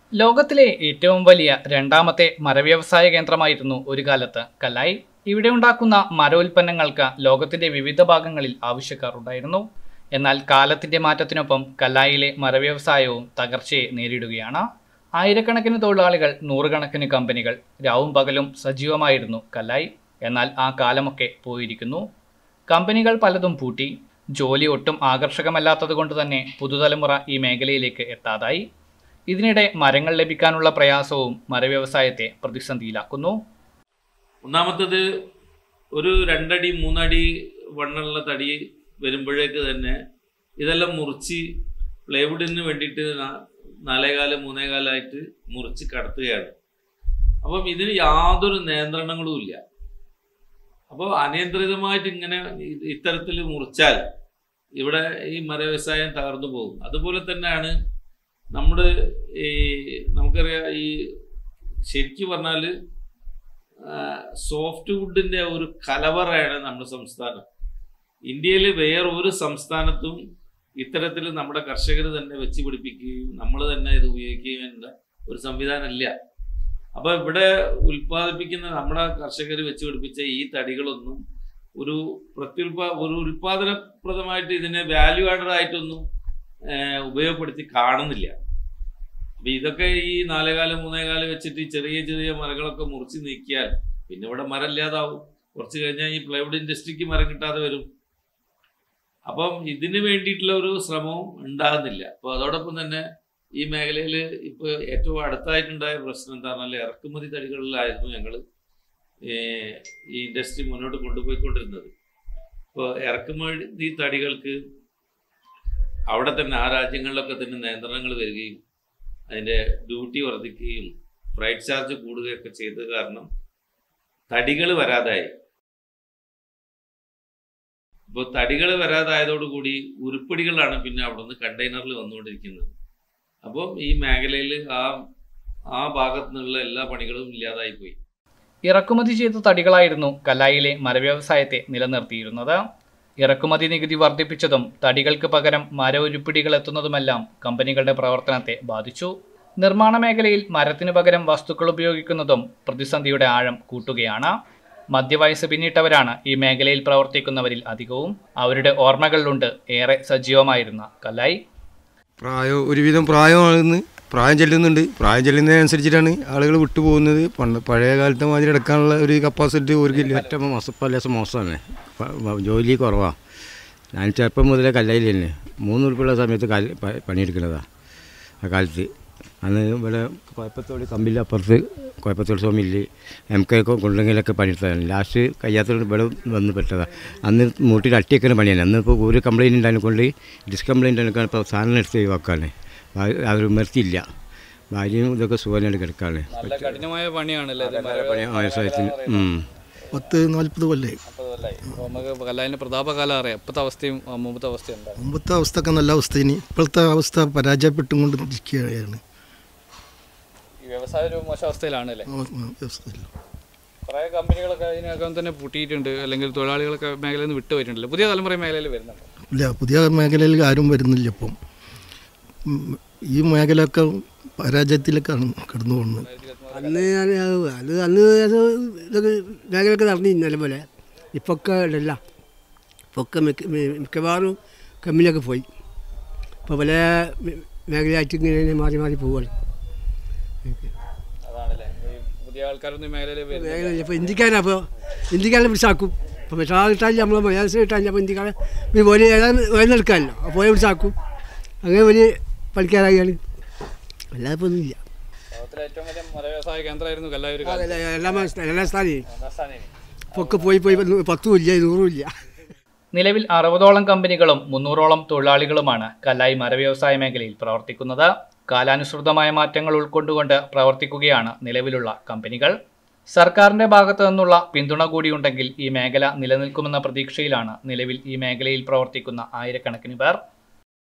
ലോകത്തിലെ ഏറ്റവും വലിയ രണ്ടാമത്തെ മരവ്യവസായ കേന്ദ്രമായിരുന്നു ഒരു കാലത്ത് കല്ലായി ഇവിടെ ഉണ്ടാക്കുന്ന മരോൽപ്പന്നങ്ങൾക്ക് ലോകത്തിന്റെ വിവിധ ഭാഗങ്ങളിൽ ആവശ്യക്കാർ ഉണ്ടായിരുന്നു എന്നാൽ കാലത്തിന്റെ മാറ്റത്തിനൊപ്പം കല്ലായിലെ മരവ്യവസായവും തകർച്ചയെ നേരിടുകയാണ് ആയിരക്കണക്കിന് തൊഴിലാളികൾ നൂറുകണക്കിന് കമ്പനികൾ രാവും പകലും സജീവമായിരുന്നു കല്ലായി എന്നാൽ ആ കാലമൊക്കെ പോയിരിക്കുന്നു കമ്പനികൾ പലതും പൂട്ടി ജോലി ഒട്ടും ആകർഷകമല്ലാത്തതുകൊണ്ട് തന്നെ പുതുതലമുറ ഈ മേഖലയിലേക്ക് എത്താതായി ഇതിനിടെ മരങ്ങൾ ലഭിക്കാനുള്ള പ്രയാസവും മരവ്യവസായത്തെ പ്രതിസന്ധിയിലാക്കുന്നു ഒന്നാമത്തത് ഒരു രണ്ടടി മൂന്നടി വണ്ണുള്ള തടി വരുമ്പോഴേക്ക് തന്നെ ഇതെല്ലാം മുറിച്ച് പ്ലൈവുഡിന് വേണ്ടിയിട്ട് നാ- നാലേകാല് മൂന്നേകാലായിട്ട് മുറിച്ച് കടത്തുകയാണ് അപ്പം ഇതിന് യാതൊരു നിയന്ത്രണങ്ങളും ഇല്ല അപ്പോൾ അനിയന്ത്രിതമായിട്ട് ഇങ്ങനെ ഇ- ഇത്തരത്തിൽ മുറിച്ചാൽ ഇവിടെ ഈ മരവ്യവസായം തകർന്നു പോകും അതുപോലെ തന്നെയാണ് നമ്മുടെ ഈ നമുക്കറിയാം ഈ ശരിക്കും പറഞ്ഞാൽ സോഫ്റ്റ് വുഡിന്റെ ഒരു കലവറയാണ് നമ്മുടെ സംസ്ഥാനം ഇന്ത്യയിൽ വേറെ ഒരു സംസ്ഥാനത്തും ഇത്തരത്തിൽ നമ്മുടെ കർഷകർ തന്നെ വെച്ച് പിടിപ്പിക്കുകയും നമ്മൾ തന്നെ ഇത് ഉപയോഗിക്കുകയും എന്ന ഒരു സംവിധാനം ഇല്ല അപ്പൊ ഇവിടെ ഉൽപ്പാദിപ്പിക്കുന്ന നമ്മുടെ കർഷകർ വെച്ച് പിടിപ്പിച്ച ഈ തടികളൊന്നും ഒരു പ്രത്യുൽപാ ഒരു ഉൽപാദനപ്രദമായിട്ട് ഇതിനെ വാല്യൂ ആഡഡ് ആയിട്ടൊന്നും ഏഹ്, ഉപയോഗപ്പെടുത്തി കാണുന്നില്ല അപ്പൊ ഇതൊക്കെ ഈ നാലേകാലം മൂന്നേകാലം വെച്ചിട്ട് ഈ ചെറിയ ചെറിയ മരങ്ങളൊക്കെ മുറിച്ച് നീക്കിയാൽ പിന്നെ ഇവിടെ മരം ഇല്ലാതാവും കുറച്ച് കഴിഞ്ഞാൽ ഈ പ്ലൈവുഡ് ഇൻഡസ്ട്രിക്ക് മരം കിട്ടാതെ വരും അപ്പം ഇതിന് വേണ്ടിയിട്ടുള്ള ഒരു ശ്രമവും ഉണ്ടാകുന്നില്ല അപ്പോൾ അതോടൊപ്പം തന്നെ ഈ മേഖലയിൽ ഇപ്പോൾ ഏറ്റവും അടുത്തായിട്ടുണ്ടായ പ്രശ്നം എന്താ പറഞ്ഞാൽ ഇറക്കുമതി തടികളിലായിരുന്നു ഞങ്ങൾ ഈ ഇൻഡസ്ട്രി മുന്നോട്ട് കൊണ്ടുപോയിക്കൊണ്ടിരുന്നത് ഇപ്പോൾ ഇറക്കുമതി തടികൾക്ക് അവിടെ തന്നെ ആ രാജ്യങ്ങളിലൊക്കെ തന്നെ നിയന്ത്രണങ്ങൾ വരികയും അതിൻ്റെ ഡ്യൂട്ടി വർദ്ധിക്കുകയും ഫ്രൈറ്റ് ചാർജ് കൂടുകയൊക്കെ ചെയ്തത് കാരണം തടികൾ വരാതായി ഇപ്പോൾ തടികൾ വരാതായതോടുകൂടി ഉരുപ്പടികളാണ് പിന്നെ അവിടെ നിന്ന് കണ്ടെയ്നറിൽ വന്നുകൊണ്ടിരിക്കുന്നത് അപ്പം ഈ മേഖലയിൽ ആ ആ ഭാഗത്തു നിന്നുള്ള എല്ലാ പണികളും ഇല്ലാതായി പോയി ഇറക്കുമതി ചെയ്ത തടികളായിരുന്നു കല്ലായിലെ മരവ്യവസായത്തെ നിലനിർത്തിയിരുന്നത് ഇറക്കുമതി നികുതി വർദ്ധിപ്പിച്ചതും തടികൾക്ക് പകരം മര ഉരുപ്പിടികൾ എത്തുന്നതുമെല്ലാം കമ്പനികളുടെ പ്രവർത്തനത്തെ ബാധിച്ചു നിർമ്മാണ മേഖലയിൽ മരത്തിനു പകരം വസ്തുക്കൾ ഉപയോഗിക്കുന്നതും പ്രതിസന്ധിയുടെ ആഴം കൂട്ടുകയാണ് മധ്യവയസ്സ് പിന്നിട്ടവരാണ് ഈ മേഖലയിൽ പ്രവർത്തിക്കുന്നവരിൽ അധികവും അവരുടെ ഓർമ്മകളിലുണ്ട് ഏറെ സജീവമായിരുന്ന കല്ലായി പ്രായം ഒരുവിധം പ്രായമാകുന്നു പ്രായം ചെല്ലുന്നുണ്ട് പ്രായം ചെല്ലുന്നതിനനുസരിച്ചിട്ടാണ് ആളുകൾ വിട്ടു പോകുന്നത് പണ്ട് പഴയ കാലത്തെ മാതിരി എടുക്കാനുള്ള ഒരു കപ്പാസിറ്റി അവർക്കില്ല ഏറ്റവും മോശം പല മോശമാണ് പ- പ- ജോലി കുറവാണ് ഞാൻ ചെറുപ്പം മുതലേ കല്ലയിൽ തന്നെ മൂന്ന് ഉറുപ്പുള്ള സമയത്ത് കല്ല് പ- പണിയെടുക്കുന്നതാണ് ആ കാലത്ത് അന്ന് ഇവിടെ കുഴപ്പത്തോട് കമ്പില്ല അപ്പുറത്ത് കുഴപ്പത്തോട് സ്വാമിയില് എം കെ ഒക്കെ കൊണ്ടെങ്കിലൊക്കെ പണിയെടുത്തതാണ് ലാസ്റ്റ് കഴിയാത്തോട് ഇവിടെ വന്ന് പെട്ടതാണ് അന്ന് മൂട്ടിൽ അട്ടിയൊക്കെ പണിയാണ് അന്ന് ഇപ്പോൾ ഒരു കംപ്ലയിൻറ്റ് ഉണ്ടായതിനെ കൊണ്ട് ഡിസ്കംപ്ലയിൻ്റ് എടുക്കാൻ ഇപ്പോൾ സാധനം എടുത്ത് ഒഴിവാക്കാണ് അവർ നിർത്തിയില്ല ഭാര്യയും ഇതൊക്കെ സുഖമായിട്ട് കിടക്കാണ് നല്ല കഠിനമായ പണിയാണല്ലേ പണി വ്യവസായത്തിന് ഉം. പത്ത് നാൽപ്പത് കൊല്ലായി നമുക്ക് കല്ലായിന്റെ പ്രതാപകാലം അറിയാം ഇപ്പോഴത്തെ അവസ്ഥയും മുമ്പത്തെ അവസ്ഥയും ഉണ്ടാകും മുമ്പത്തെ അവസ്ഥയൊക്കെ നല്ല അവസ്ഥ ഇനി ഇപ്പോഴത്തെ അവസ്ഥ പരാജയപ്പെട്ടുകൊണ്ടിരിക്കുകയാണ് ഈ വ്യവസായ ഒരു മോശം അവസ്ഥയിലാണല്ലേ ആ, ആ, അവസ്ഥയില്ല. കുറേ കമ്പനികളൊക്കെ ഇതിനകം തന്നെ പൂട്ടിയിട്ടുണ്ട് അല്ലെങ്കിൽ തൊഴിലാളികളൊക്കെ മേഖലയിൽ നിന്ന് വിട്ടുപോയിട്ടുണ്ടല്ലോ പുതിയ തലമുറ മേഖലയിൽ വരുന്നുണ്ട് ഇല്ല പുതിയ മേഖലയിൽ ആരും വരുന്നില്ല ഇപ്പം ഉം, ഈ മേഖലയൊക്കെ പരാജയത്തിലേക്കാണ് കടന്നു പോകുന്നത് അന്ന് ഞാൻ അത് അന്ന് അത് ഇതൊക്കെ മേഖലയൊക്കെ നടന്നു ഇന്നലെ പോലെ ഇപ്പൊക്കെ ഇല്ല ഇപ്പൊക്കെ മിക്ക മി- മിക്കവാറും കമ്മിലൊക്കെ പോയി ഇപ്പോൾ പല മേ- മേഖലയായിട്ട് ഇങ്ങനെ മാറി മാറി പോവുകയാണ് അതാണല്ലേ പുതിയ ആൾക്കാരൊന്നും ഈ മേഖലയിൽ മേഖല ഇപ്പോൾ ഇന്ത്യക്കാരാണ് അപ്പോൾ ഇന്ത്യക്കാരെ പിടിച്ചാക്കും ഇപ്പോൾ മറ്റാൾ കിട്ടാനില്ല നമ്മൾ മലയാളത്തിൽ കിട്ടാനില്ല അപ്പോൾ ഇന്ത്യക്കാരെ പിന്നെ പോലെ ഏതാണ്ട് ഉയർന്നെടുക്കാമല്ലോ അപ്പോൾ പിടിച്ചാക്കും അങ്ങനെ വലിയ പണിക്കാരായാണ് അല്ലാതെ ഇപ്പോൾ ഒന്നുമില്ല ലോകത്തിലെ ഏറ്റവും വലിയ മലവ്യവസായ കേന്ദ്രമായിരുന്നു കല്ലായൂർ അതല്ല, എല്ലാ മനസ്സിലായി എല്ലാ സ്ഥാനവും ഇപ്പോൾ ഒക്കെ പോയി പോയി പത്തും ഇല്ല നൂറും ഇല്ല നിലവിൽ അറുപതോളം കമ്പനികളും മുന്നൂറോളം തൊഴിലാളികളുമാണ് കല്ലായി മരവ്യവസായ മേഖലയിൽ പ്രവർത്തിക്കുന്നത് കാലാനുസൃതമായ മാറ്റങ്ങൾ ഉൾക്കൊണ്ടുകൊണ്ട് പ്രവർത്തിക്കുകയാണ് നിലവിലുള്ള കമ്പനികൾ സർക്കാരിന്റെ ഭാഗത്തു നിന്നുള്ള പിന്തുണ കൂടിയുണ്ടെങ്കിൽ ഈ മേഖല നിലനിൽക്കുമെന്ന പ്രതീക്ഷയിലാണ് നിലവിൽ ഈ മേഖലയിൽ പ്രവർത്തിക്കുന്ന ആയിരക്കണക്കിന് പേർ